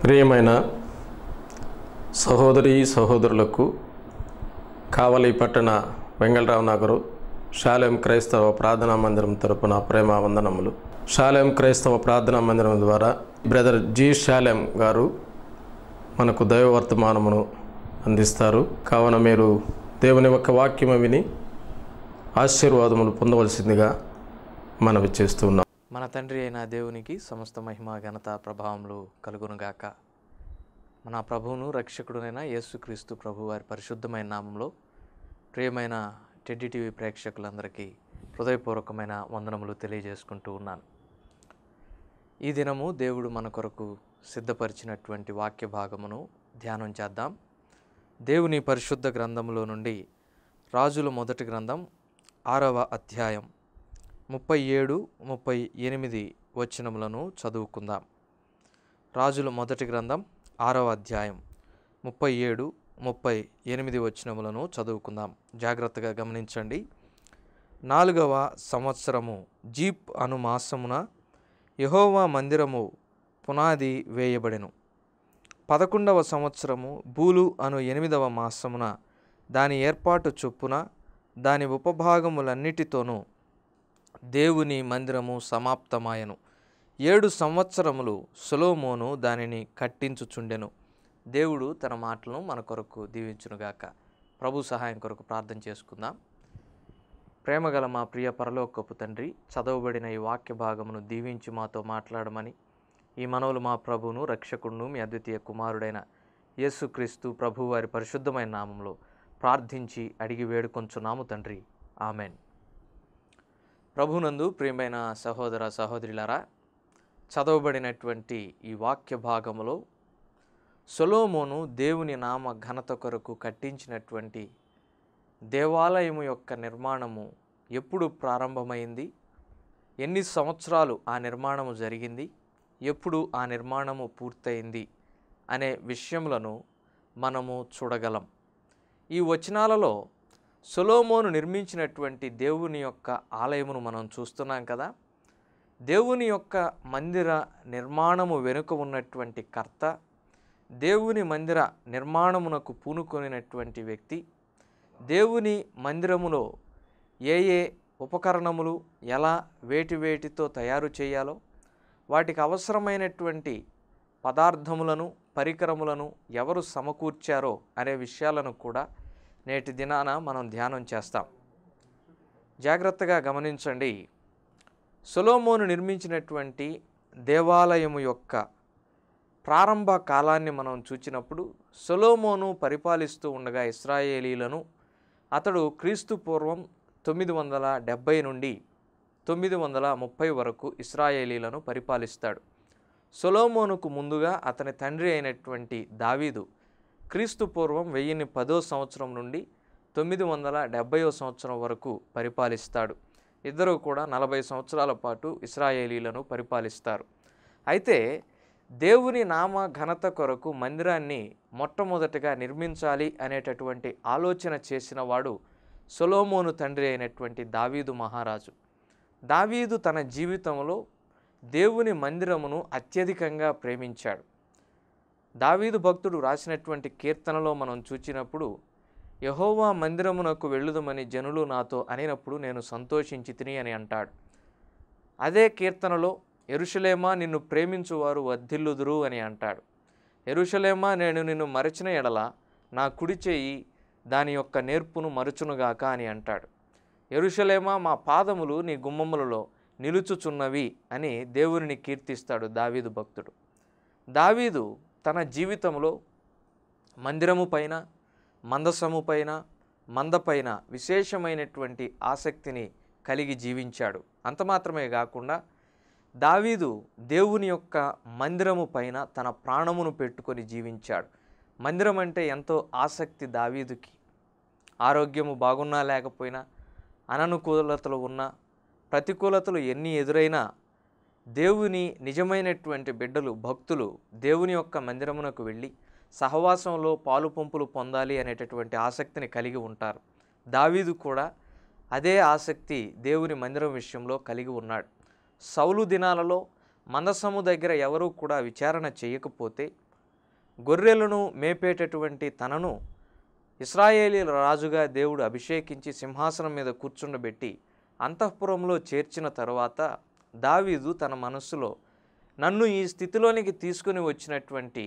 ప్రియమైన సహోదరి సహోదరులకు కావలి పట్టణ వెంగళరావు నగరు శాలెం క్రైస్తవ ప్రార్థనా మందిరం తరపున ప్రేమ వందనములు శాలెం క్రైస్తవ ప్రార్థనా మందిరం ద్వారా బ్రదర్ జి శాలెం గారు మనకు దైవ వర్తమానమును అందిస్తారు కావున మీరు దేవుని యొక్క వాక్యము విని ఆశీర్వాదములు పొందవలసిందిగా మనవి చేస్తున్నాం మన తండ్రి అయిన దేవునికి సమస్త మహిమ ఘనత ప్రభావములు కలుగునుగాక మన ప్రభువును రక్షకుడునైన యేసుక్రీస్తు ప్రభు వారి పరిశుద్ధమైన నామంలో ప్రియమైన టెడ్డి టీవీ ప్రేక్షకులందరికీ హృదయపూర్వకమైన వందనములు తెలియజేసుకుంటూ ఉన్నాను ఈ దినము దేవుడు మన కొరకు సిద్ధపరిచినటువంటి వాక్య భాగమును ధ్యానం చేద్దాం దేవుని పరిశుద్ధ గ్రంథములో నుండి రాజుల మొదటి గ్రంథం ఆరవ అధ్యాయం ముప్పై ఏడు ముప్పై ఎనిమిది వచనములను చదువుకుందాం రాజుల మొదటి గ్రంథం ఆరవ అధ్యాయం ముప్పై ఏడు ముప్పై ఎనిమిది వచనములను చదువుకుందాం జాగ్రత్తగా గమనించండి నాలుగవ సంవత్సరము జీప్ అను మాసమున యహోవా మందిరము పునాది వేయబడెను పదకొండవ సంవత్సరము బూలు అను ఎనిమిదవ మాసమున దాని ఏర్పాటు చొప్పున దాని ఉపభాగములన్నిటితోనూ దేవుని మందిరము సమాప్తమాయను ఏడు సంవత్సరములు సొలోమోను దానిని కట్టించుచుండెను దేవుడు తన మాటలను మన కొరకు దీవించునుగాక ప్రభు సహాయం కొరకు ప్రార్థన చేసుకుందాం ప్రేమగల మా ప్రియ పరలోకపు తండ్రి చదవబడిన ఈ వాక్య భాగమును దీవించి మాతో మాట్లాడమని ఈ మనవులు మా ప్రభువును రక్షకుడును మీ అద్వితీయ కుమారుడైన యేసుక్రీస్తు ప్రభు వారి పరిశుద్ధమైన నామంలో ప్రార్థించి అడిగి వేడుకొంచున్నాము తండ్రి ఆమెన్ ప్రభునందు ప్రియమైన సహోదర సహోదరులారా చదవబడినటువంటి ఈ వాక్య భాగములో సొలోమోను దేవుని నామ ఘనత కొరకు కట్టించినటువంటి దేవాలయము యొక్క నిర్మాణము ఎప్పుడు ప్రారంభమైంది ఎన్ని సంవత్సరాలు ఆ నిర్మాణము జరిగింది ఎప్పుడు ఆ నిర్మాణము పూర్తయింది అనే విషయములను మనము చూడగలం ఈ వచనాలలో సొలోమోను నిర్మించినటువంటి దేవుని యొక్క ఆలయమును మనం చూస్తున్నాం కదా దేవుని యొక్క మందిర నిర్మాణము వెనుక ఉన్నటువంటి కర్త దేవుని మందిర నిర్మాణమునకు పూనుకొనినటువంటి వ్యక్తి దేవుని మందిరములో ఏ ఏ ఉపకరణములు ఎలా వేటి వేటితో తయారు చేయాలో వాటికి అవసరమైనటువంటి పదార్థములను పరికరములను ఎవరు సమకూర్చారో అనే విషయాలను కూడా నేటి దినాన మనం ధ్యానం చేస్తాం జాగ్రత్తగా గమనించండి సొలోమోను నిర్మించినటువంటి దేవాలయము యొక్క ప్రారంభ కాలాన్ని మనం చూచినప్పుడు సొలోమోను పరిపాలిస్తూ ఉండగా ఇస్రాయేలీలను అతడు క్రీస్తు పూర్వం తొమ్మిది వందల డెబ్భై నుండి తొమ్మిది వందల ముప్పై వరకు ఇస్రాయేలీలను పరిపాలిస్తాడు సొలోమోనుకు ముందుగా అతని తండ్రి అయినటువంటి దావీదు క్రీస్తు పూర్వం వెయ్యిన్ని పదో సంవత్సరం నుండి తొమ్మిది వందల డెబ్భైవ సంవత్సరం వరకు పరిపాలిస్తాడు ఇద్దరు కూడా నలభై సంవత్సరాల పాటు ఇస్రాయేలీలను పరిపాలిస్తారు అయితే దేవుని నామ ఘనత కొరకు మందిరాన్ని మొట్టమొదటగా నిర్మించాలి అనేటటువంటి ఆలోచన చేసిన వాడు సొలోమోను తండ్రి అయినటువంటి దావీదు మహారాజు దావీదు తన జీవితంలో దేవుని మందిరమును అత్యధికంగా ప్రేమించాడు దావీదు భక్తుడు రాసినటువంటి కీర్తనలో మనం చూచినప్పుడు యహోవా మందిరమునకు వెళ్ళుదమని జనులు నాతో అనినప్పుడు నేను సంతోషించి తిని అని అంటాడు అదే కీర్తనలో ఎరుషలేమా నిన్ను ప్రేమించువారు వర్ధిల్లుదురు అని అంటాడు ఎరుషలేమా నేను నిన్ను మరచిన ఎడల నా కుడి చేయి దాని యొక్క నేర్పును మరుచునుగాక అని అంటాడు ఎరుషలేమా మా పాదములు నీ గుమ్మములలో నిలుచుచున్నవి అని దేవునిని కీర్తిస్తాడు దావీదు భక్తుడు దావీదు తన జీవితంలో మందిరము పైన మందసము పైన మందపైన విశేషమైనటువంటి ఆసక్తిని కలిగి జీవించాడు అంత మాత్రమే కాకుండా దావీదు దేవుని యొక్క మందిరము పైన తన ప్రాణమును పెట్టుకొని జీవించాడు మందిరం అంటే ఎంతో ఆసక్తి దావీదుకి ఆరోగ్యము బాగున్నా లేకపోయినా అననుకూలతలు ఉన్నా ప్రతికూలతలు ఎన్ని ఎదురైనా దేవుని నిజమైనటువంటి బిడ్డలు భక్తులు దేవుని యొక్క మందిరమునకు వెళ్ళి సహవాసంలో పాలు పంపులు పొందాలి అనేటటువంటి ఆసక్తిని కలిగి ఉంటారు దావీదు కూడా అదే ఆసక్తి దేవుని మందిరం విషయంలో కలిగి ఉన్నాడు సౌలు దినాలలో మందసము దగ్గర ఎవరూ కూడా విచారణ చేయకపోతే గొర్రెలను మేపేటటువంటి తనను ఇస్రాయేలీల రాజుగా దేవుడు అభిషేకించి సింహాసనం మీద కూర్చుండబెట్టి అంతఃపురంలో చేర్చిన తరువాత దావీదు తన మనస్సులో నన్ను ఈ స్థితిలోనికి తీసుకుని వచ్చినటువంటి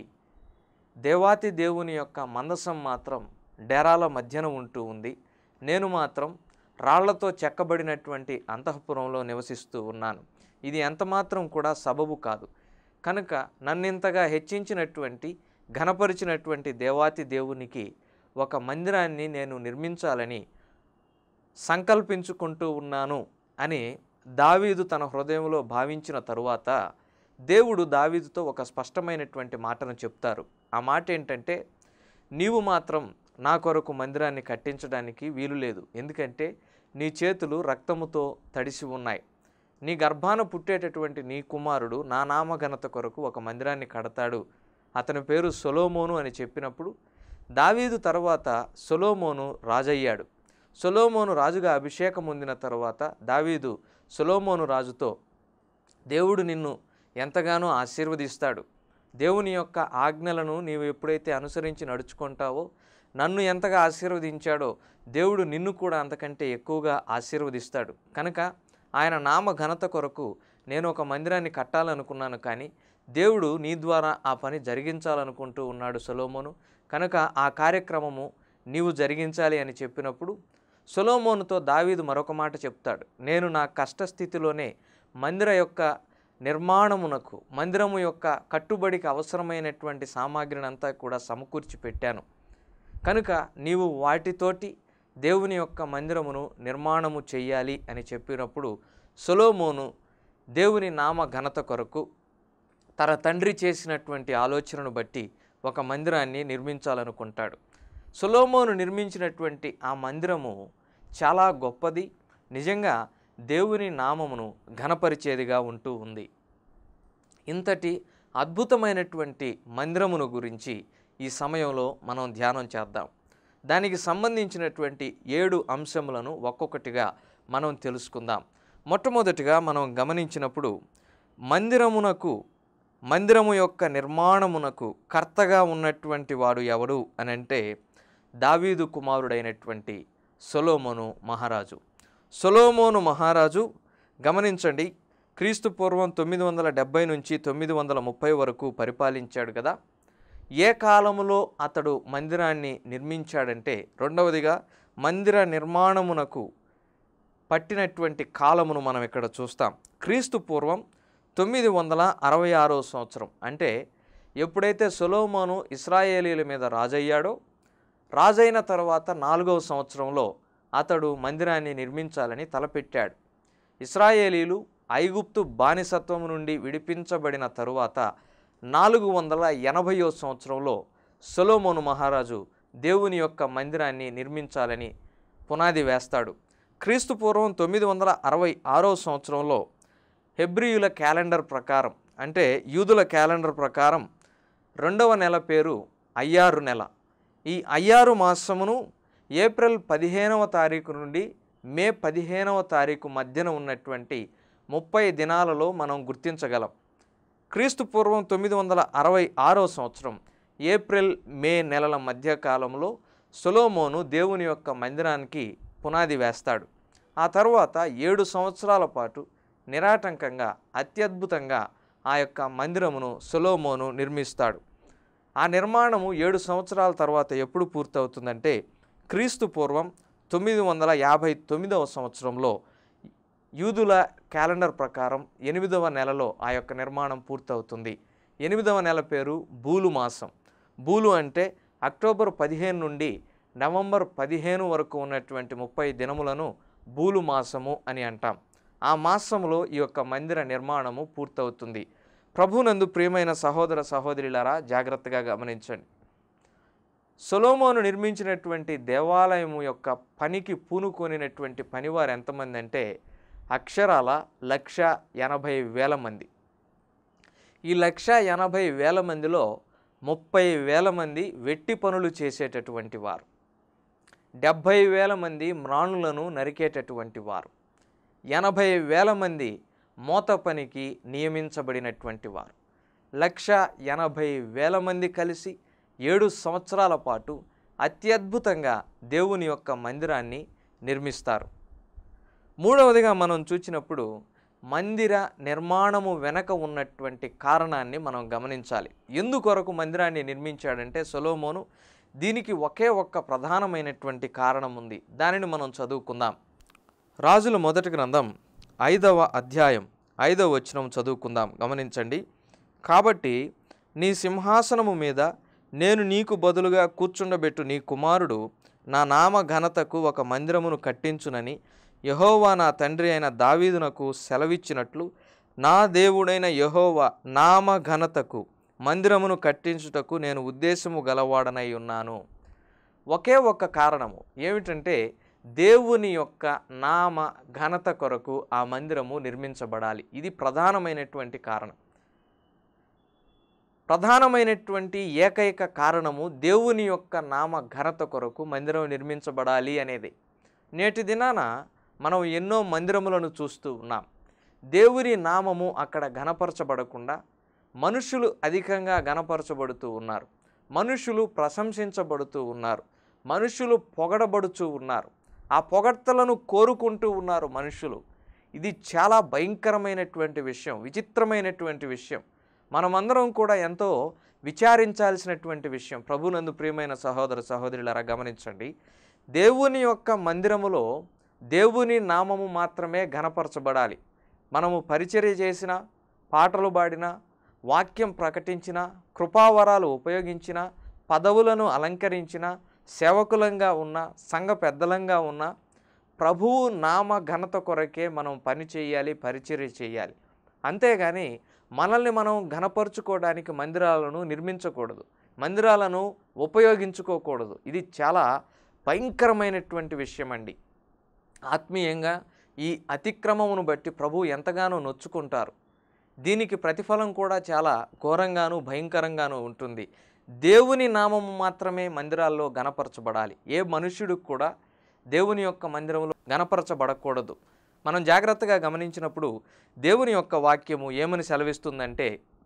దేవాతి దేవుని యొక్క మందసం మాత్రం డేరాల మధ్యన ఉంటూ ఉంది నేను మాత్రం రాళ్లతో చెక్కబడినటువంటి అంతఃపురంలో నివసిస్తూ ఉన్నాను ఇది ఎంతమాత్రం కూడా సబబు కాదు కనుక నన్నింతగా హెచ్చించినటువంటి ఘనపరిచినటువంటి దేవాతి దేవునికి ఒక మందిరాన్ని నేను నిర్మించాలని సంకల్పించుకుంటూ ఉన్నాను అని దావీదు తన హృదయంలో భావించిన తరువాత దేవుడు దావీదుతో ఒక స్పష్టమైనటువంటి మాటను చెప్తారు ఆ మాట ఏంటంటే నీవు మాత్రం నా కొరకు మందిరాన్ని కట్టించడానికి వీలు లేదు ఎందుకంటే నీ చేతులు రక్తముతో తడిసి ఉన్నాయి నీ గర్భాన పుట్టేటటువంటి నీ కుమారుడు నా నామఘనత కొరకు ఒక మందిరాన్ని కడతాడు అతని పేరు సొలోమోను అని చెప్పినప్పుడు దావీదు తర్వాత సొలోమోను రాజయ్యాడు సొలోమోను రాజుగా అభిషేకం పొందిన తర్వాత దావీదు సొలోమోను రాజుతో దేవుడు నిన్ను ఎంతగానో ఆశీర్వదిస్తాడు దేవుని యొక్క ఆజ్ఞలను నీవు ఎప్పుడైతే అనుసరించి నడుచుకుంటావో నన్ను ఎంతగా ఆశీర్వదించాడో దేవుడు నిన్ను కూడా అంతకంటే ఎక్కువగా ఆశీర్వదిస్తాడు కనుక ఆయన నామ ఘనత కొరకు నేను ఒక మందిరాన్ని కట్టాలనుకున్నాను కానీ దేవుడు నీ ద్వారా ఆ పని జరిగించాలనుకుంటూ ఉన్నాడు సొలోమోను కనుక ఆ కార్యక్రమము నీవు జరిగించాలి అని చెప్పినప్పుడు సొలోమోనుతో దావీదు మరొక మాట చెప్తాడు నేను నా కష్టస్థితిలోనే మందిర యొక్క నిర్మాణమునకు మందిరము యొక్క కట్టుబడికి అవసరమైనటువంటి సామాగ్రిని అంతా కూడా సమకూర్చి పెట్టాను కనుక నీవు వాటితోటి దేవుని యొక్క మందిరమును నిర్మాణము చెయ్యాలి అని చెప్పినప్పుడు సొలోమోను దేవుని నామ ఘనత కొరకు తన తండ్రి చేసినటువంటి ఆలోచనను బట్టి ఒక మందిరాన్ని నిర్మించాలనుకుంటాడు సొలోమోను నిర్మించినటువంటి ఆ మందిరము చాలా గొప్పది నిజంగా దేవుని నామమును ఘనపరిచేదిగా ఉంటూ ఉంది ఇంతటి అద్భుతమైనటువంటి మందిరమును గురించి ఈ సమయంలో మనం ధ్యానం చేద్దాం దానికి సంబంధించినటువంటి ఏడు అంశములను ఒక్కొక్కటిగా మనం తెలుసుకుందాం మొట్టమొదటిగా మనం గమనించినప్పుడు మందిరమునకు మందిరము యొక్క నిర్మాణమునకు కర్తగా ఉన్నటువంటి వాడు ఎవడు అని అంటే దావీదు కుమారుడైనటువంటి సొలోమోను మహారాజు సొలోమోను మహారాజు గమనించండి క్రీస్తు పూర్వం తొమ్మిది వందల డెబ్బై నుంచి తొమ్మిది వందల ముప్పై వరకు పరిపాలించాడు కదా ఏ కాలములో అతడు మందిరాన్ని నిర్మించాడంటే రెండవదిగా మందిర నిర్మాణమునకు పట్టినటువంటి కాలమును మనం ఇక్కడ చూస్తాం క్రీస్తు పూర్వం తొమ్మిది వందల అరవై ఆరో సంవత్సరం అంటే ఎప్పుడైతే సొలోమోను ఇస్రాయేలీల మీద రాజయ్యాడో రాజైన తర్వాత నాలుగవ సంవత్సరంలో అతడు మందిరాన్ని నిర్మించాలని తలపెట్టాడు ఇస్రాయేలీలు ఐగుప్తు బానిసత్వం నుండి విడిపించబడిన తరువాత నాలుగు వందల ఎనభైయో సంవత్సరంలో సొలోమోను మహారాజు దేవుని యొక్క మందిరాన్ని నిర్మించాలని పునాది వేస్తాడు క్రీస్తు పూర్వం తొమ్మిది వందల అరవై ఆరో సంవత్సరంలో హెబ్రియుల క్యాలెండర్ ప్రకారం అంటే యూదుల క్యాలెండర్ ప్రకారం రెండవ నెల పేరు అయ్యారు నెల ఈ అయ్యారు మాసమును ఏప్రిల్ పదిహేనవ తారీఖు నుండి మే పదిహేనవ తారీఖు మధ్యన ఉన్నటువంటి ముప్పై దినాలలో మనం గుర్తించగలం క్రీస్తు పూర్వం తొమ్మిది వందల అరవై ఆరో సంవత్సరం ఏప్రిల్ మే నెలల మధ్య కాలంలో సొలోమోను దేవుని యొక్క మందిరానికి పునాది వేస్తాడు ఆ తర్వాత ఏడు సంవత్సరాల పాటు నిరాటంకంగా అత్యద్భుతంగా ఆ యొక్క మందిరమును సొలోమోను నిర్మిస్తాడు ఆ నిర్మాణము ఏడు సంవత్సరాల తర్వాత ఎప్పుడు పూర్తవుతుందంటే క్రీస్తు పూర్వం తొమ్మిది వందల యాభై తొమ్మిదవ సంవత్సరంలో యూదుల క్యాలెండర్ ప్రకారం ఎనిమిదవ నెలలో ఆ యొక్క నిర్మాణం పూర్తవుతుంది ఎనిమిదవ నెల పేరు బూలు మాసం బూలు అంటే అక్టోబర్ పదిహేను నుండి నవంబర్ పదిహేను వరకు ఉన్నటువంటి ముప్పై దినములను బూలు మాసము అని అంటాం ఆ మాసంలో ఈ యొక్క మందిర నిర్మాణము పూర్తవుతుంది ప్రభునందు ప్రియమైన సహోదర సహోదరులారా జాగ్రత్తగా గమనించండి సొలోమోను నిర్మించినటువంటి దేవాలయం యొక్క పనికి పూనుకొనినటువంటి పనివారు ఎంతమంది అంటే అక్షరాల లక్ష ఎనభై వేల మంది ఈ లక్ష ఎనభై వేల మందిలో ముప్పై వేల మంది వెట్టి పనులు చేసేటటువంటి వారు డెబ్భై వేల మంది మ్రాణులను నరికేటటువంటి వారు ఎనభై వేల మంది మోత పనికి నియమించబడినటువంటి వారు లక్ష ఎనభై వేల మంది కలిసి ఏడు సంవత్సరాల పాటు అత్యద్భుతంగా దేవుని యొక్క మందిరాన్ని నిర్మిస్తారు మూడవదిగా మనం చూసినప్పుడు మందిర నిర్మాణము వెనక ఉన్నటువంటి కారణాన్ని మనం గమనించాలి ఎందుకొరకు మందిరాన్ని నిర్మించాడంటే సొలోమోను దీనికి ఒకే ఒక్క ప్రధానమైనటువంటి కారణం ఉంది దానిని మనం చదువుకుందాం రాజుల మొదటి గ్రంథం ఐదవ అధ్యాయం ఐదవ వచనం చదువుకుందాం గమనించండి కాబట్టి నీ సింహాసనము మీద నేను నీకు బదులుగా కూర్చుండబెట్టు నీ కుమారుడు నా నామ ఘనతకు ఒక మందిరమును కట్టించునని యహోవా నా తండ్రి అయిన దావీదునకు సెలవిచ్చినట్లు నా దేవుడైన యహోవా నామ ఘనతకు మందిరమును కట్టించుటకు నేను ఉద్దేశము గలవాడనై ఉన్నాను ఒకే ఒక్క కారణము ఏమిటంటే దేవుని యొక్క నామ ఘనత కొరకు ఆ మందిరము నిర్మించబడాలి ఇది ప్రధానమైనటువంటి కారణం ప్రధానమైనటువంటి ఏకైక కారణము దేవుని యొక్క నామ ఘనత కొరకు మందిరం నిర్మించబడాలి అనేది నేటి దినాన మనం ఎన్నో మందిరములను చూస్తూ ఉన్నాం దేవుని నామము అక్కడ ఘనపరచబడకుండా మనుషులు అధికంగా ఘనపరచబడుతూ ఉన్నారు మనుషులు ప్రశంసించబడుతూ ఉన్నారు మనుషులు పొగడబడుతూ ఉన్నారు ఆ పొగడ్తలను కోరుకుంటూ ఉన్నారు మనుషులు ఇది చాలా భయంకరమైనటువంటి విషయం విచిత్రమైనటువంటి విషయం మనమందరం కూడా ఎంతో విచారించాల్సినటువంటి విషయం ప్రభునందు ప్రియమైన సహోదర సహోదరులారా గమనించండి దేవుని యొక్క మందిరములో దేవుని నామము మాత్రమే ఘనపరచబడాలి మనము పరిచర్య చేసిన పాటలు పాడిన వాక్యం ప్రకటించిన కృపావరాలు ఉపయోగించిన పదవులను అలంకరించిన సేవకులంగా ఉన్న సంఘ పెద్దలంగా ఉన్న ప్రభువు నామ ఘనత కొరకే మనం పని చేయాలి పరిచర్య చేయాలి అంతేగాని మనల్ని మనం ఘనపరుచుకోవడానికి మందిరాలను నిర్మించకూడదు మందిరాలను ఉపయోగించుకోకూడదు ఇది చాలా భయంకరమైనటువంటి విషయం అండి ఆత్మీయంగా ఈ అతిక్రమమును బట్టి ప్రభు ఎంతగానో నొచ్చుకుంటారు దీనికి ప్రతిఫలం కూడా చాలా ఘోరంగాను భయంకరంగాను ఉంటుంది దేవుని నామము మాత్రమే మందిరాల్లో గణపరచబడాలి ఏ మనుష్యుడికి కూడా దేవుని యొక్క మందిరంలో గణపరచబడకూడదు మనం జాగ్రత్తగా గమనించినప్పుడు దేవుని యొక్క వాక్యము ఏమని సెలవిస్తుందంటే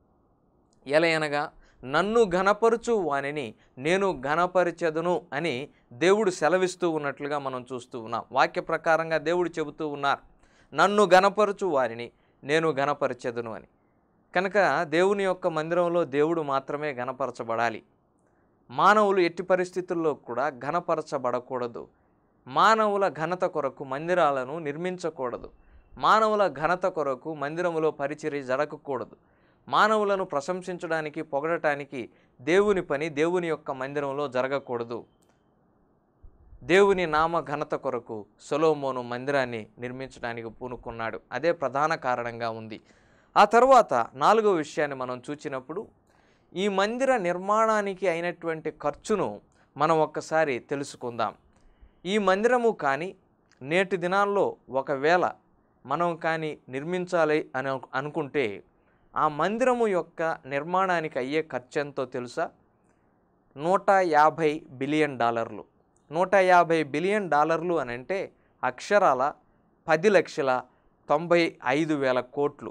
ఎలయనగా నన్ను ఘనపరుచు వానిని నేను ఘనపరిచెదను అని దేవుడు సెలవిస్తూ ఉన్నట్లుగా మనం చూస్తూ ఉన్నాం వాక్య ప్రకారంగా దేవుడు చెబుతూ ఉన్నారు నన్ను ఘనపరుచు వారిని నేను ఘనపరిచెదను అని కనుక దేవుని యొక్క మందిరంలో దేవుడు మాత్రమే ఘనపరచబడాలి మానవులు ఎట్టి పరిస్థితుల్లో కూడా ఘనపరచబడకూడదు మానవుల ఘనత కొరకు మందిరాలను నిర్మించకూడదు మానవుల ఘనత కొరకు మందిరములో పరిచర్య జరగకూడదు మానవులను ప్రశంసించడానికి పొగడటానికి దేవుని పని దేవుని యొక్క మందిరంలో జరగకూడదు దేవుని నామ ఘనత కొరకు సొలోమోను మందిరాన్ని నిర్మించడానికి పూనుకున్నాడు అదే ప్రధాన కారణంగా ఉంది ఆ తర్వాత నాలుగో విషయాన్ని మనం చూచినప్పుడు ఈ మందిర నిర్మాణానికి అయినటువంటి ఖర్చును మనం ఒక్కసారి తెలుసుకుందాం ఈ మందిరము కానీ నేటి దినాల్లో ఒకవేళ మనం కానీ నిర్మించాలి అని అను- అనుకుంటే ఆ మందిరము యొక్క నిర్మాణానికి అయ్యే ఖర్చు ఎంతో తెలుసా నూట యాభై బిలియన్ డాలర్లు నూట యాభై బిలియన్ డాలర్లు అని అంటే అక్షరాల పది లక్షల తొంభై ఐదు వేల కోట్లు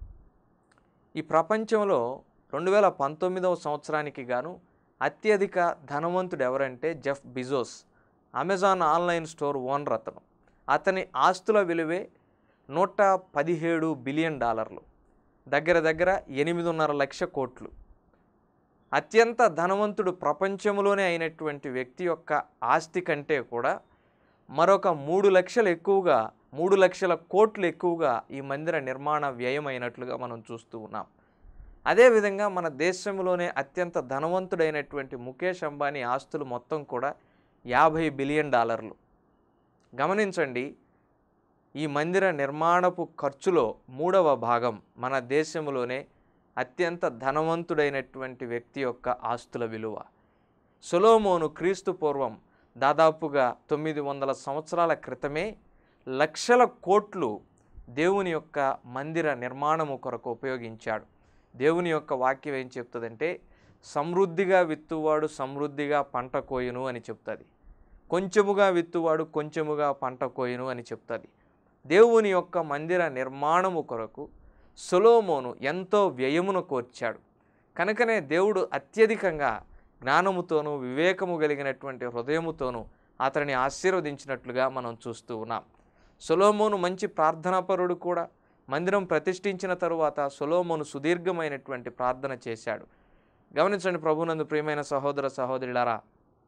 ఈ ప్రపంచంలో రెండు వేల పంతొమ్మిదవ సంవత్సరానికి గాను అత్యధిక ధనవంతుడు ఎవరంటే Jeff Bezos Amazon online store owner అతను అతని ఆస్తుల విలువే నూట పదిహేడు బిలియన్ డాలర్లు దగ్గర దగ్గర ఎనిమిదిన్నర లక్ష కోట్లు అత్యంత ధనవంతుడు ప్రపంచంలోనే అయినటువంటి వ్యక్తి యొక్క ఆస్తి కంటే కూడా మరొక మూడు లక్షలు ఎక్కువగా మూడు లక్షల కోట్లు ఎక్కువగా ఈ మందిర నిర్మాణ వ్యయం అయినట్లుగా మనం చూస్తూ ఉన్నాం అదేవిధంగా మన దేశంలోనే అత్యంత ధనవంతుడైనటువంటి ముఖేష్ అంబానీ ఆస్తులు మొత్తం కూడా యాభై బిలియన్ డాలర్లు గమనించండి ఈ మందిర నిర్మాణపు ఖర్చులో మూడవ భాగం మన దేశంలోనే అత్యంత ధనవంతుడైనటువంటి వ్యక్తి యొక్క ఆస్తుల విలువ సొలోమోను క్రీస్తు పూర్వం దాదాపుగా తొమ్మిది వందల సంవత్సరాల క్రితమే లక్షల కోట్లు దేవుని యొక్క మందిర నిర్మాణము కొరకు ఉపయోగించాడు దేవుని యొక్క వాక్యం ఏం చెప్తుందంటే సమృద్ధిగా విత్తువాడు సమృద్ధిగా పంట కోయును అని చెప్తుంది కొంచెముగా విత్తువాడు కొంచెముగా పంట కోయును అని చెప్తుంది దేవుని యొక్క మందిర నిర్మాణము కొరకు సొలోమోను ఎంతో వ్యయమును కోర్చాడు కనుకనే దేవుడు అత్యధికంగా జ్ఞానముతోనూ వివేకము కలిగినటువంటి హృదయముతోనూ అతనిని ఆశీర్వదించినట్లుగా మనం చూస్తూ ఉన్నాం సొలోమోను మంచి ప్రార్థనాపరుడు కూడా మందిరం ప్రతిష్ఠించిన తరువాత సొలోమోను సుదీర్ఘమైనటువంటి ప్రార్థన చేశాడు గమనించండి ప్రభునందు ప్రియమైన సహోదర సహోదరులారా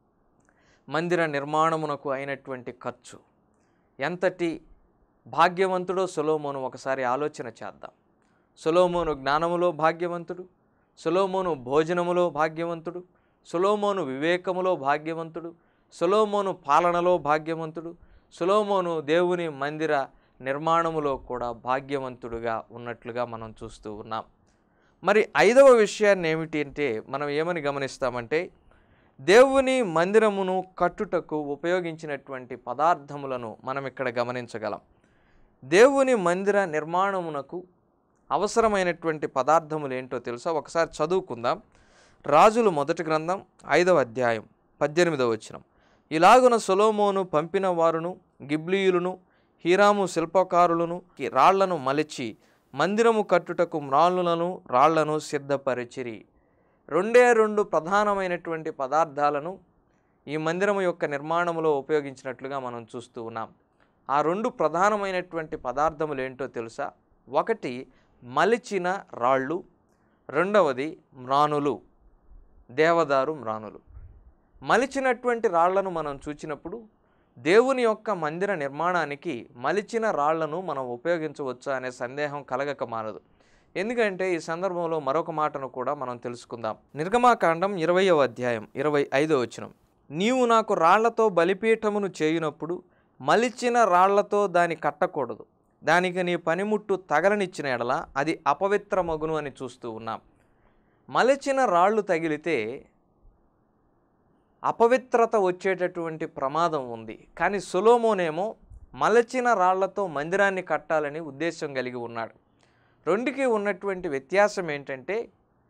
మందిర నిర్మాణమునకు అయినటువంటి ఖర్చు ఎంతటి భాగ్యవంతుడో సొలోమోను ఒకసారి ఆలోచన చేద్దాం సొలోమోను జ్ఞానములో భాగ్యవంతుడు సొలోమోను భోజనములో భాగ్యవంతుడు సొలోమోను వివేకములో భాగ్యవంతుడు సొలోమోను పాలనలో భాగ్యవంతుడు సొలోమోను దేవుని మందిర నిర్మాణములో కూడా భాగ్యవంతుడుగా ఉన్నట్లుగా మనం చూస్తూ ఉన్నాం మరి ఐదవ విషయాన్ని ఏమిటి అంటే మనం ఏమని గమనిస్తామంటే దేవుని మందిరమును కట్టుటకు ఉపయోగించినటువంటి పదార్థములను మనం ఇక్కడ గమనించగలం దేవుని మందిర నిర్మాణమునకు అవసరమైనటువంటి పదార్థములు ఏంటో తెలుసా ఒకసారి చదువుకుందాం రాజులు మొదటి గ్రంథం ఐదవ అధ్యాయం పద్దెనిమిదవ వచనం ఇలాగున సొలోమోను పంపిన వారును గిబ్లీయులను హీరాము శిల్పకారులను ఈ రాళ్లను మలిచి మందిరము కట్టుటకు మ్రాళ్ళను రాళ్లను సిద్ధపరిచిరి రెండే రెండు ప్రధానమైనటువంటి పదార్థాలను ఈ మందిరము యొక్క నిర్మాణములో ఉపయోగించినట్లుగా మనం చూస్తూ ఉన్నాం ఆ రెండు ప్రధానమైనటువంటి పదార్థములు ఏంటో తెలుసా ఒకటి మలిచిన రాళ్ళు రెండవది మ్రానులు దేవదారు మ్రానులు మలిచినటువంటి రాళ్లను మనం చూచినప్పుడు దేవుని యొక్క మందిర నిర్మాణానికి మలిచిన రాళ్లను మనం ఉపయోగించవచ్చా అనే సందేహం కలగక మానదు ఎందుకంటే ఈ సందర్భంలో మరొక మాటను కూడా మనం తెలుసుకుందాం నిర్గమాకాండం ఇరవయవ అధ్యాయం ఇరవై ఐదో వచనం నీవు నాకు రాళ్లతో బలిపీఠమును చేయునప్పుడు మలిచిన రాళ్లతో దాని కట్టకూడదు దానికి నీ పనిముట్టు తగలనిచ్చిన ఎడల అది అపవిత్రమగును అని చూస్తూ ఉన్నాం మలిచిన రాళ్ళు తగిలితే అపవిత్రత వచ్చేటటువంటి ప్రమాదం ఉంది కానీ సులోమోనేమో మలచిన రాళ్లతో మందిరాన్ని కట్టాలని ఉద్దేశం కలిగి ఉన్నాడు రెండుకి ఉన్నటువంటి వ్యత్యాసం ఏంటంటే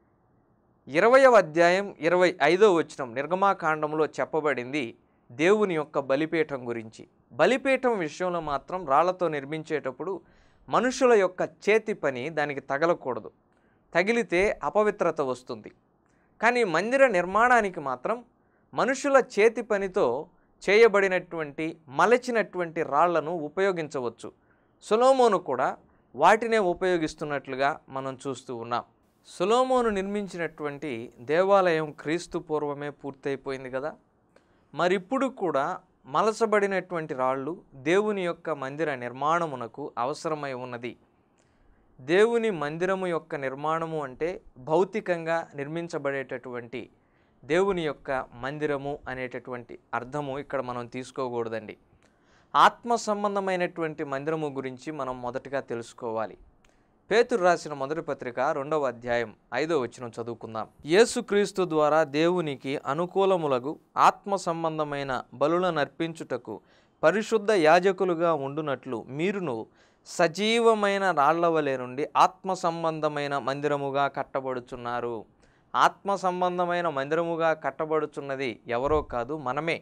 ఇరవయవ అధ్యాయం ఇరవై ఐదో వచనం నిర్గమాకాండంలో చెప్పబడింది దేవుని యొక్క బలిపీఠం గురించి బలిపీఠం విషయంలో మాత్రం రాళ్లతో నిర్మించేటప్పుడు మనుషుల యొక్క చేతి పని దానికి తగలకూడదు తగిలితే అపవిత్రత వస్తుంది కానీ మందిర నిర్మాణానికి మాత్రం మనుషుల చేతి పనితో చేయబడినటువంటి మలచినటువంటి రాళ్లను ఉపయోగించవచ్చు సులోమోను కూడా వాటినే ఉపయోగిస్తున్నట్లుగా మనం చూస్తూ ఉన్నాం సులోమోను నిర్మించినటువంటి దేవాలయం క్రీస్తు పూర్వమే పూర్తయిపోయింది కదా మరిప్పుడు కూడా మలచబడినటువంటి రాళ్ళు దేవుని యొక్క మందిర నిర్మాణమునకు అవసరమై ఉన్నది దేవుని మందిరము యొక్క నిర్మాణము అంటే భౌతికంగా నిర్మించబడేటటువంటి దేవుని యొక్క మందిరము అనేటటువంటి అర్థము ఇక్కడ మనం తీసుకోకూడదండి ఆత్మ సంబంధమైనటువంటి మందిరము గురించి మనం మొదటగా తెలుసుకోవాలి పేతురు రాసిన మొదటి పత్రిక రెండవ అధ్యాయం ఐదో వచనం చదువుకుందాం యేసుక్రీస్తు ద్వారా దేవునికి అనుకూలములగు ఆత్మ సంబంధమైన బలులను అర్పించుటకు పరిశుద్ధ యాజకులుగా ఉండునట్లు మీరును సజీవమైన రాళ్లవలే నుండి ఆత్మ సంబంధమైన మందిరముగా కట్టబడుచున్నారు ఆత్మ సంబంధమైన మందిరముగా కట్టబడుచున్నది ఎవరో కాదు మనమే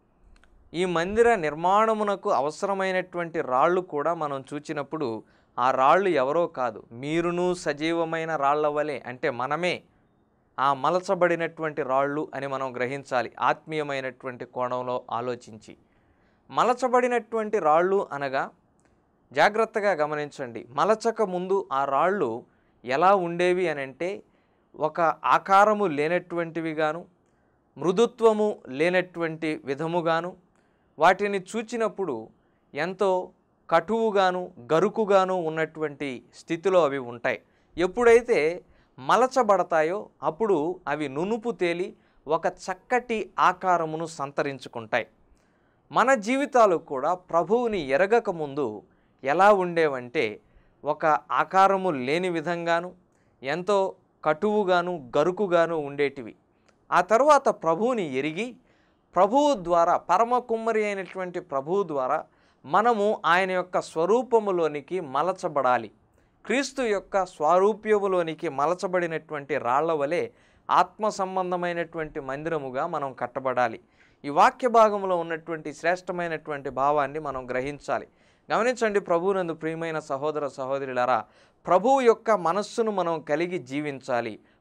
ఈ మందిర నిర్మాణమునకు అవసరమైనటువంటి రాళ్ళు కూడా మనం చూచినప్పుడు ఆ రాళ్ళు ఎవరో కాదు మీరును సజీవమైన రాళ్ల వలె అంటే మనమే ఆ మలచబడినటువంటి రాళ్ళు అని మనం గ్రహించాలి ఆత్మీయమైనటువంటి కోణంలో ఆలోచించి మలచబడినటువంటి రాళ్ళు అనగా జాగ్రత్తగా గమనించండి మలచక ముందు ఆ రాళ్ళు ఎలా ఉండేవి అని అంటే ఒక ఆకారము లేనటువంటివి గాను మృదుత్వము లేనటువంటి విధముగాను వాటిని చూచినప్పుడు ఎంతో కటువుగాను గరుకుగాను ఉన్నటువంటి స్థితిలో అవి ఉంటాయి ఎప్పుడైతే మలచబడతాయో అప్పుడు అవి నునుపు తేలి ఒక చక్కటి ఆకారమును సంతరించుకుంటాయి మన జీవితాలు కూడా ప్రభువుని ఎరగక ముందు ఎలా ఉండేవంటే ఒక ఆకారము లేని విధంగాను ఎంతో కటువుగాను గరుకుగాను ఉండేటివి ఆ తరువాత ప్రభువుని ఎరిగి ప్రభువు ద్వారా పరమ కుమ్మరి అయినటువంటి ప్రభువు ద్వారా మనము ఆయన యొక్క స్వరూపములోనికి మలచబడాలి క్రీస్తు యొక్క స్వరూప్యములోనికి మలచబడినటువంటి రాళ్ల వలె ఆత్మ సంబంధమైనటువంటి మందిరముగా మనం కట్టబడాలి ఈ వాక్య భాగంలో ఉన్నటువంటి శ్రేష్టమైనటువంటి భావాన్ని మనం గ్రహించాలి గమనించండి ప్రభువునందు ప్రియమైన సహోదర సహోదరులారా ప్రభువు యొక్క మనస్సును మనం కలిగి జీవించాలి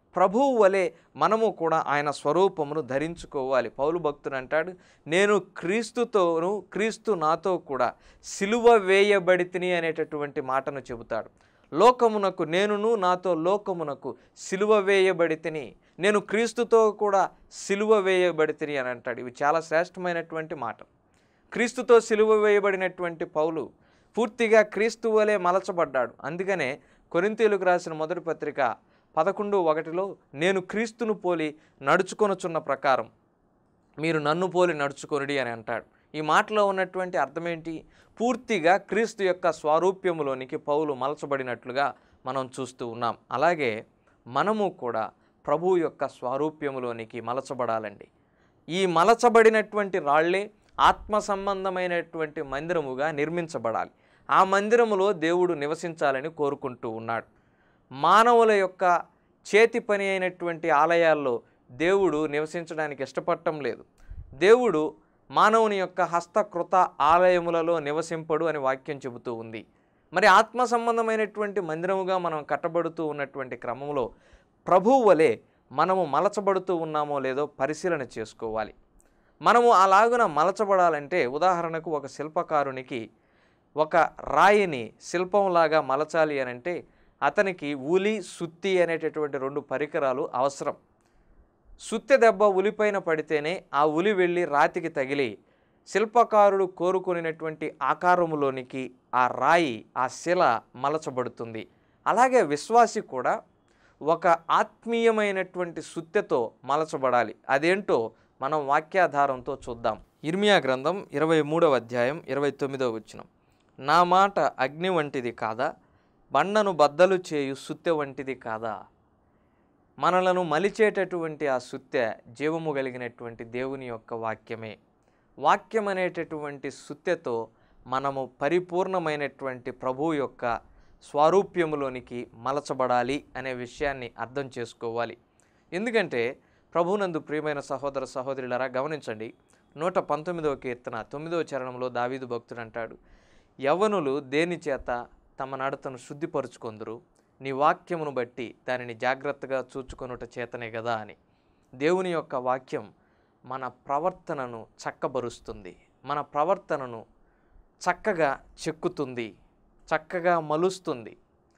ప్రభువు వలె మనము కూడా ఆయన స్వరూపమును ధరించుకోవాలి పౌలు భక్తుడు అంటాడు నేను క్రీస్తుతోను క్రీస్తు నాతో కూడా సిలువ వేయబడితిని అనేటటువంటి మాటను చెబుతాడు లోకమునకు నేనును నాతో లోకమునకు సిలువ వేయబడితిని నేను క్రీస్తుతో కూడా సిలువ వేయబడితిని అని అంటాడు ఇవి చాలా శ్రేష్టమైనటువంటి మాట క్రీస్తుతో సిలువ వేయబడినటువంటి పౌలు పూర్తిగా క్రీస్తు వలె మలచబడ్డాడు అందుకనే కొరింతీలకు రాసిన మొదటి పత్రిక పదకొండు ఒకటిలో నేను క్రీస్తును పోలి నడుచుకొనుచున్న ప్రకారం మీరు నన్ను పోలి నడుచుకొనుడి అని అంటాడు ఈ మాటలో ఉన్నటువంటి అర్థం ఏంటి పూర్తిగా క్రీస్తు యొక్క స్వారూప్యములోనికి పౌలు మలచబడినట్లుగా మనం చూస్తూ ఉన్నాం అలాగే మనము కూడా ప్రభువు యొక్క స్వారూప్యములోనికి మలచబడాలండి ఈ మలచబడినటువంటి రాళ్ళే ఆత్మ సంబంధమైనటువంటి మందిరముగా నిర్మించబడాలి ఆ మందిరములో దేవుడు నివసించాలని కోరుకుంటూ ఉన్నాడు మానవుల యొక్క చేతి పని అయినటువంటి ఆలయాల్లో దేవుడు నివసించడానికి ఇష్టపడటం లేదు దేవుడు మానవుని యొక్క హస్తకృత ఆలయములలో నివసింపడు అని వాక్యం చెబుతూ ఉంది మరి ఆత్మ సంబంధమైనటువంటి మందిరముగా మనం కట్టబడుతూ ఉన్నటువంటి క్రమంలో ప్రభువు వలె మనము మలచబడుతూ ఉన్నామో లేదో పరిశీలన చేసుకోవాలి మనము అలాగున మలచబడాలంటే ఉదాహరణకు ఒక శిల్పకారునికి ఒక రాయిని శిల్పంలాగా మలచాలి అని అంటే అతనికి ఉలి సుత్తి అనేటటువంటి రెండు పరికరాలు అవసరం సుత్తె దెబ్బ ఉలిపైన పడితేనే ఆ ఉలి వెళ్ళి రాతికి తగిలి శిల్పకారుడు కోరుకునేటువంటి ఆకారములోనికి ఆ రాయి ఆ శిల మలచబడుతుంది అలాగే విశ్వాసి కూడా ఒక ఆత్మీయమైనటువంటి సుత్తెతో మలచబడాలి అదేంటో మనం వాక్యాధారంతో చూద్దాం ఇర్మియా గ్రంథం ఇరవై మూడవ అధ్యాయం ఇరవై తొమ్మిదవ వచనం నా మాట అగ్ని వంటిది కాదా బండను బద్దలు చేయు సుత్తె వంటిది కాదా మనలను మలిచేటటువంటి ఆ సుత్తె జీవము కలిగినటువంటి దేవుని యొక్క వాక్యమే వాక్యం అనేటటువంటి సుత్తెతో మనము పరిపూర్ణమైనటువంటి ప్రభువు యొక్క స్వారూప్యములోనికి మలచబడాలి అనే విషయాన్ని అర్థం చేసుకోవాలి ఎందుకంటే ప్రభునందు ప్రియమైన సహోదర సహోదరులరా గమనించండి నూట పంతొమ్మిదవ కీర్తన తొమ్మిదవ చరణంలో దావీదు భక్తుడు అంటాడు యవనులు దేని చేత తమ నడతను శుద్ధిపరుచుకొందురు నీ వాక్యమును బట్టి దానిని జాగ్రత్తగా చూచుకొనుట చేతనే కదా అని దేవుని యొక్క వాక్యం మన ప్రవర్తనను చక్కబరుస్తుంది మన ప్రవర్తనను చక్కగా చెక్కుతుంది చక్కగా మలుస్తుంది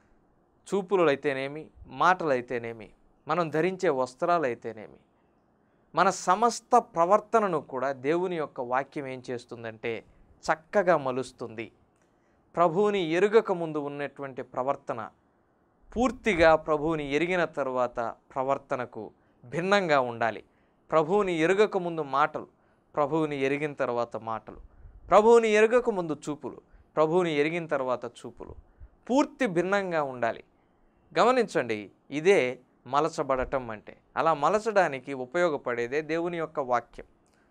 చూపులైతేనేమి మాటలైతేనేమి మనం ధరించే వస్త్రాలైతేనేమి మన సమస్త ప్రవర్తనను కూడా దేవుని యొక్క వాక్యం ఏం చేస్తుందంటే చక్కగా మలుస్తుంది ప్రభువుని ఎరుగక ముందు ఉన్నటువంటి ప్రవర్తన పూర్తిగా ప్రభువుని ఎరిగిన తరువాత ప్రవర్తనకు భిన్నంగా ఉండాలి ప్రభువుని ఎరుగక ముందు మాటలు ప్రభువుని ఎరిగిన తర్వాత మాటలు ప్రభువుని ఎరుగక ముందు చూపులు ప్రభువుని ఎరిగిన తర్వాత చూపులు పూర్తి భిన్నంగా ఉండాలి గమనించండి ఇదే మలచబడటం అంటే అలా మలచడానికి ఉపయోగపడేదే దేవుని యొక్క వాక్యం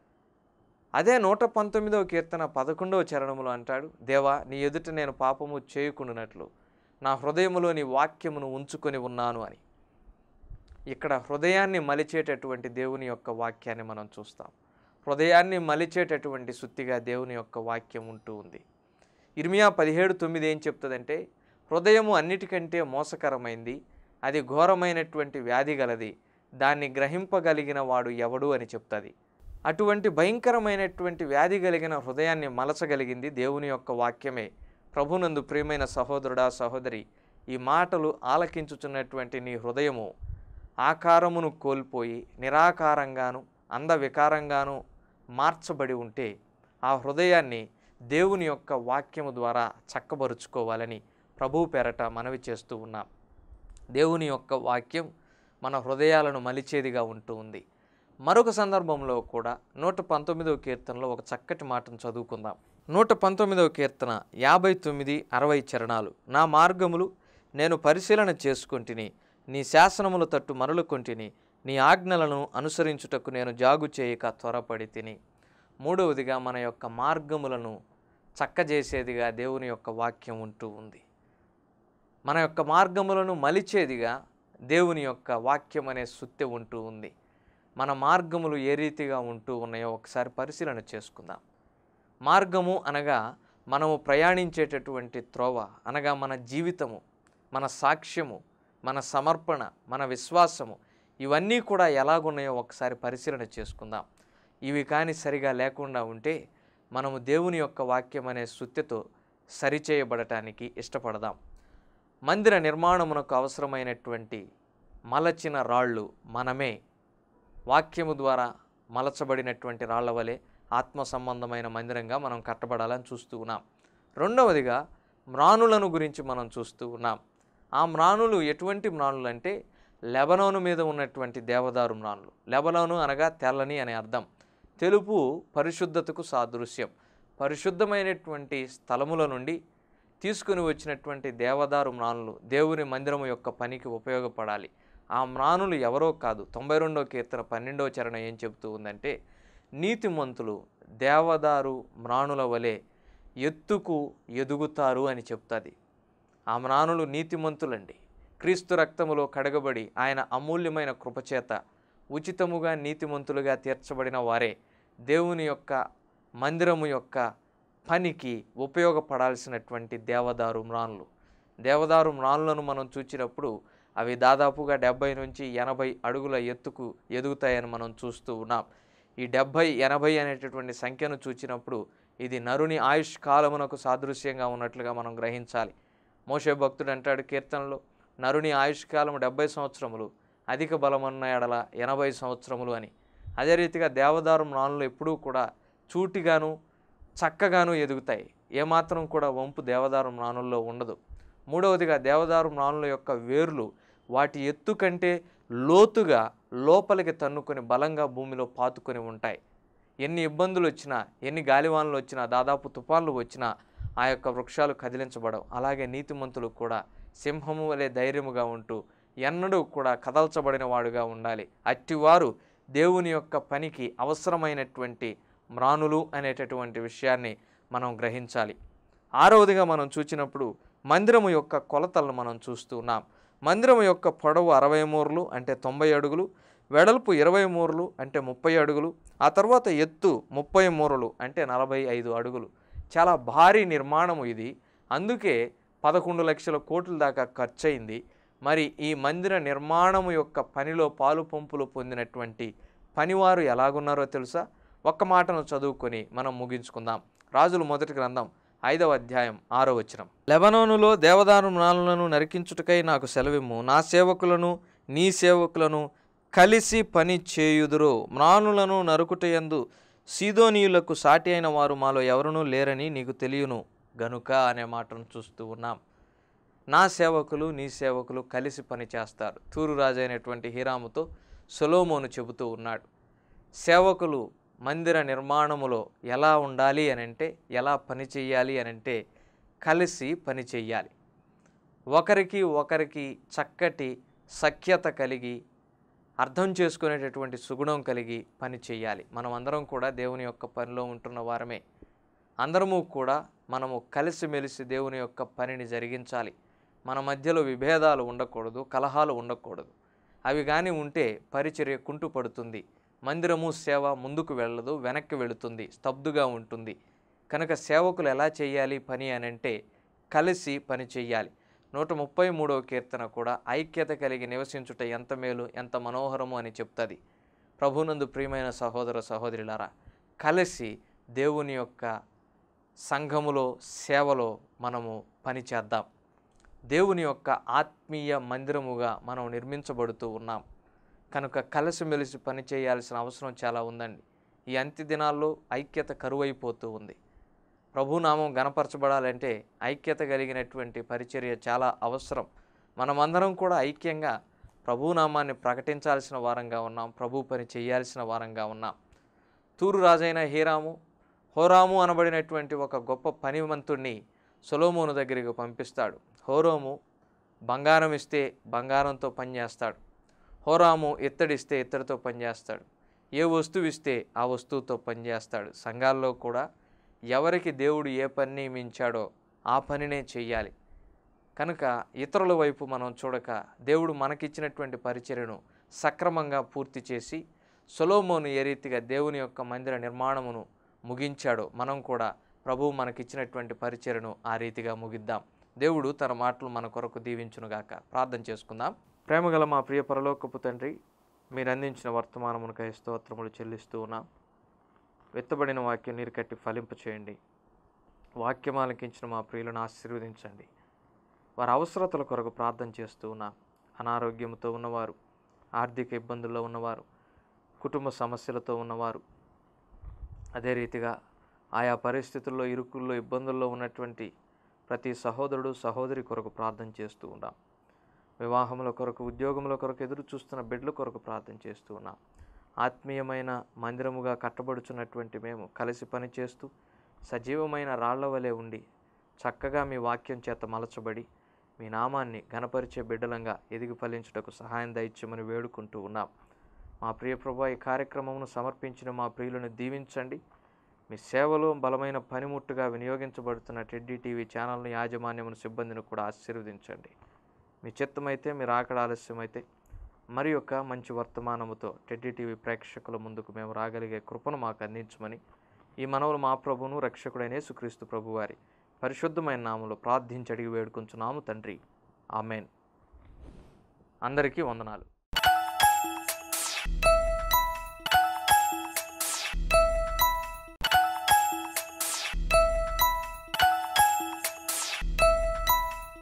అదే నూట పంతొమ్మిదవ కీర్తన పదకొండవ చరణములో అంటాడు దేవా నీ ఎదుట నేను పాపము చేయకుండానట్లు నా హృదయములో నీ వాక్యమును ఉంచుకొని ఉన్నాను అని ఇక్కడ హృదయాన్ని మలిచేటటువంటి దేవుని యొక్క వాక్యాన్ని మనం చూస్తాం హృదయాన్ని మలిచేటటువంటి సుత్తిగా దేవుని యొక్క వాక్యం ఉంటూ ఉంది ఇర్మియా పదిహేడు తొమ్మిది ఏం చెప్తుందంటే హృదయము అన్నిటికంటే మోసకరమైంది అది ఘోరమైనటువంటి వ్యాధి గలది దాన్ని గ్రహింపగలిగిన వాడు ఎవడు అని చెప్తుంది అటువంటి భయంకరమైనటువంటి వ్యాధి కలిగిన హృదయాన్ని మలచగలిగింది దేవుని యొక్క వాక్యమే ప్రభునందు ప్రియమైన సహోదరుడా సహోదరి ఈ మాటలు ఆలకించుచున్నటువంటి నీ హృదయము ఆకారమును కోల్పోయి నిరాకారంగాను అందవికారంగాను మార్చబడి ఉంటే ఆ హృదయాన్ని దేవుని యొక్క వాక్యము ద్వారా చక్కబరుచుకోవాలని ప్రభువు పేరట మనవి చేస్తూ ఉన్నాం దేవుని యొక్క వాక్యం మన హృదయాలను మలిచేదిగా ఉంటూ ఉంది మరొక సందర్భంలో కూడా నూట పంతొమ్మిదవ కీర్తనలో ఒక చక్కటి మాటను చదువుకుందాం నూట పంతొమ్మిదవ కీర్తన యాభై తొమ్మిది అరవై చరణాలు నా మార్గములు నేను పరిశీలన చేసుకుంటుని నీ శాసనముల తట్టు మరలుకొంటిని నీ ఆజ్ఞలను అనుసరించుటకు నేను జాగు చేయక త్వరపడి తిని మూడవదిగా మన యొక్క మార్గములను చక్కజేసేదిగా దేవుని యొక్క వాక్యం ఉంటూ ఉంది మన యొక్క మార్గములను మలిచేదిగా దేవుని యొక్క వాక్యం అనే సుత్తె ఉంటూ ఉంది మన మార్గములు ఏ రీతిగా ఉంటూ ఉన్నాయో ఒకసారి పరిశీలన చేసుకుందాం మార్గము అనగా మనము ప్రయాణించేటటువంటి త్రోవ అనగా మన జీవితము మన సాక్ష్యము మన సమర్పణ మన విశ్వాసము ఇవన్నీ కూడా ఎలాగున్నాయో ఒకసారి పరిశీలన చేసుకుందాం ఇవి కానీ సరిగా లేకుండా ఉంటే మనము దేవుని యొక్క వాక్యం అనే సుత్తెతో సరిచేయబడటానికి ఇష్టపడదాం మందిర నిర్మాణమునకు అవసరమైనటువంటి మలచిన రాళ్ళు మనమే వాక్యము ద్వారా మలచబడినటువంటి రాళ్ల వలె ఆత్మ సంబంధమైన మందిరంగా మనం కట్టబడాలని చూస్తూ ఉన్నాం రెండవదిగా మ్రానులను గురించి మనం చూస్తూ ఉన్నాం ఆ మ్రానులు ఎటువంటి మ్రానులు అంటే లెబనోను మీద ఉన్నటువంటి దేవదారు మ్రానులు లెబనోను అనగా తెల్లని అనే అర్థం తెలుపు పరిశుద్ధతకు సాదృశ్యం పరిశుద్ధమైనటువంటి స్థలముల నుండి తీసుకుని వచ్చినటువంటి దేవదారు మ్రానులు దేవుని మందిరము యొక్క పనికి ఉపయోగపడాలి ఆ మ్రానులు ఎవరో కాదు తొంభై రెండో కీర్తన పన్నెండో చరణం ఏం చెబుతూ ఉందంటే నీతిమంతులు దేవదారు మ్రానుల వలె ఎత్తుకు ఎదుగుతారు అని చెప్తుంది ఆ మ్రానులు నీతిమంతులండి క్రీస్తు రక్తములో కడగబడి ఆయన అమూల్యమైన కృపచేత ఉచితముగా నీతిమంతులుగా తీర్చబడిన వారే దేవుని యొక్క మందిరము యొక్క పనికి ఉపయోగపడాల్సినటువంటి దేవదారు మ్రాన్లు దేవదారు మ్రాన్లను మనం చూచినప్పుడు అవి దాదాపుగా డెబ్బై నుంచి ఎనభై అడుగుల ఎత్తుకు ఎదుగుతాయని మనం చూస్తూ ఉన్నాం ఈ డెబ్భై ఎనభై అనేటటువంటి సంఖ్యను చూచినప్పుడు ఇది నరుని ఆయుష్ కాలమునకు సాదృశ్యంగా ఉన్నట్లుగా మనం గ్రహించాలి మోషే భక్తుడు అంటాడు కీర్తనలో నరుని ఆయుష్ కాలం డెబ్బై సంవత్సరములు అధిక బలమన్న ఎడల ఎనభై సంవత్సరములు అని అదే రీతిగా దేవదారు మ్రాన్లు ఎప్పుడూ కూడా చూటిగాను చక్కగాను ఎదుగుతాయి ఏమాత్రం కూడా వంపు దేవదారు మ్రానుల్లో ఉండదు మూడవదిగా దేవదారు మ్రానుల యొక్క వేర్లు వాటి ఎత్తు కంటే లోతుగా లోపలికి తన్నుకొని బలంగా భూమిలో పాతుకొని ఉంటాయి ఎన్ని ఇబ్బందులు వచ్చినా ఎన్ని గాలివానలు వచ్చినా దాదాపు తుఫాన్లు వచ్చినా ఆ యొక్క వృక్షాలు కదిలించబడవు అలాగే నీతిమంతులు కూడా సింహము వలె ధైర్యముగా ఉంటూ ఎన్నడూ కూడా కదల్చబడిన వాడుగా ఉండాలి అట్టివారు దేవుని యొక్క పనికి అవసరమైనటువంటి మ్రానులు అనేటటువంటి విషయాన్ని మనం గ్రహించాలి ఆరవదిగా మనం చూచినప్పుడు మందిరము యొక్క కొలతలను మనం చూస్తున్నాం మందిరము యొక్క పొడవు అరవై మూరలు అంటే తొంభై అడుగులు వెడల్పు ఇరవై మూరలు అంటే ముప్పై అడుగులు ఆ తర్వాత ఎత్తు ముప్పై మూరలు అంటే నలభై ఐదు అడుగులు చాలా భారీ నిర్మాణము ఇది అందుకే పదకొండు లక్షల కోట్ల దాకా ఖర్చయింది మరి ఈ మందిర నిర్మాణము యొక్క పనిలో పాలు పంపులు పొందినటువంటి పనివారు ఎలాగున్నారో తెలుసా ఒక్క మాటను చదువుకొని మనం ముగించుకుందాం రాజుల మొదటి గ్రంథం ఐదవ అధ్యాయం ఆరో వచనం లెబనోనులో దేవదారు మ్రాలను నరికించుటకై నాకు సెలవిమ్ము నా సేవకులను నీ సేవకులను కలిసి పని చేయుదురు మ్రానులను నరుకుటయందు సీదోనీయులకు సాటి అయిన వారు మాలో ఎవరునూ లేరని నీకు తెలియను గనుక అనే మాటను చూస్తూ ఉన్నాం నా సేవకులు నీ సేవకులు కలిసి పని చేస్తారు తూరు రాజు అయినటువంటి హీరాముతో సొలోమోను చెబుతూ ఉన్నాడు సేవకులు మందిర నిర్మాణములో ఎలా ఉండాలి అని అంటే ఎలా పని చేయాలి అని అంటే కలిసి పని చేయాలి ఒకరికి ఒకరికి చక్కటి సఖ్యత కలిగి అర్థం చేసుకునేటటువంటి సుగుణం కలిగి పని చేయాలి మనం అందరం కూడా దేవుని యొక్క పనిలో ఉంటున్న వారమే అందరము కూడా మనము కలిసిమెలిసి దేవుని యొక్క పనిని జరిగించాలి మన మధ్యలో విభేదాలు ఉండకూడదు కలహాలు ఉండకూడదు అవి కానీ ఉంటే పరిచర్య కుంటుపడుతుంది మందిరము సేవ ముందుకు వెళ్ళదు వెనక్కి వెళుతుంది స్తబ్దుగా ఉంటుంది కనుక సేవకులు ఎలా చేయాలి పని అని అంటే కలిసి పని చేయాలి నూట ముప్పై మూడవ కీర్తన కూడా ఐక్యత కలిగి నివసించుట ఎంత మేలు ఎంత మనోహరము అని చెప్తుంది ప్రభునందు ప్రియమైన సహోదర సహోదరులారా కలిసి దేవుని యొక్క సంఘములో సేవలో మనము పని చేద్దాం దేవుని యొక్క ఆత్మీయ మందిరముగా మనం నిర్మించబడుతూ ఉన్నాం కనుక కలిసిమెలిసి పని చేయాల్సిన అవసరం చాలా ఉందండి ఈ అంత్య దినాల్లో ఐక్యత కరువైపోతూ ఉంది ప్రభునామం గణపరచబడాలంటే ఐక్యత కలిగినటువంటి పరిచర్య చాలా అవసరం మనమందరం కూడా ఐక్యంగా ప్రభునామాన్ని ప్రకటించాల్సిన వారంగా ఉన్నాం ప్రభు పని చేయాల్సిన వారంగా ఉన్నాం తూరు రాజైన హీరాము హోరాము అనబడినటువంటి ఒక గొప్ప పనివంతుణ్ణి సొలోమోను దగ్గరికి పంపిస్తాడు హోరోము బంగారం ఇస్తే బంగారంతో పనిచేస్తాడు హోరాము ఇత్తడిస్తే ఇత్తడితో పనిచేస్తాడు ఏ వస్తువు ఇస్తే ఆ వస్తువుతో పనిచేస్తాడు సంఘాల్లో కూడా ఎవరికి దేవుడు ఏ పని నియమించాడో ఆ పనినే చెయ్యాలి కనుక ఇతరుల వైపు మనం చూడక దేవుడు మనకిచ్చినటువంటి పరిచర్యను సక్రమంగా పూర్తి చేసి సొలోమోను ఏ రీతిగా దేవుని యొక్క మందిర నిర్మాణమును ముగించాడో మనం కూడా ప్రభువు మనకిచ్చినటువంటి పరిచర్యను ఆ రీతిగా ముగిద్దాం దేవుడు తన మాటలు మన కొరకు దీవించునుగాక ప్రార్థన చేసుకుందాం ప్రేమగల మా ప్రియ పరలోకపు తండ్రి మీరు అందించిన వర్తమానమునకై స్తోత్రములు చెల్లిస్తూ ఉన్నాం విత్తబడిన వాక్యం నీరు కట్టి ఫలింప చేయండి వాక్యం ఆలకించిన మా ప్రియులను ఆశీర్వదించండి వారి అవసరతల కొరకు ప్రార్థన చేస్తూ ఉన్నాం అనారోగ్యంతో ఉన్నవారు ఆర్థిక ఇబ్బందుల్లో ఉన్నవారు కుటుంబ సమస్యలతో ఉన్నవారు అదే రీతిగా ఆయా పరిస్థితుల్లో ఇరుకుల్లో ఇబ్బందుల్లో ఉన్నటువంటి ప్రతి సహోదరుడు సహోదరి కొరకు ప్రార్థన చేస్తూ ఉన్నాం వివాహముల కొరకు ఉద్యోగముల కొరకు ఎదురు చూస్తున్న బిడ్డల కొరకు ప్రార్థన చేస్తూ ఉన్నాం ఆత్మీయమైన మందిరముగా కట్టబడుచున్నటువంటి మేము కలిసి పనిచేస్తూ సజీవమైన రాళ్ల వలె ఉండి చక్కగా మీ వాక్యం చేత మలచబడి మీ నామాన్ని గణపరిచే బిడ్డలంగా ఎదిగి ఫలించుటకు సహాయం దయచేయమని వేడుకుంటూ ఉన్నాం మా ప్రియ ప్రభు ఈ కార్యక్రమమును సమర్పించిన మా ప్రియులను దీవించండి మీ సేవలో బలమైన పనిముట్టుగా వినియోగించబడుతున్న టెడ్డీ టీవీ ఛానల్ను యాజమాన్యమును సిబ్బందిని కూడా ఆశీర్వదించండి మీ చిత్తమైతే మీరు ఆకడ ఆలస్యమైతే మరి యొక్క మంచి వర్తమానముతో టెడ్డీ టీవీ ప్రేక్షకుల ముందుకు మేము రాగలిగే కృపను మాకు అందించమని ఈ మనవులు మా ప్రభువును రక్షకుడైన యేసుక్రీస్తు ప్రభువారి పరిశుద్ధమైన నామములో ప్రార్థించి అడిగి వేడుకుంటున్నాము తండ్రి ఆమెన్ అందరికీ వందనాలు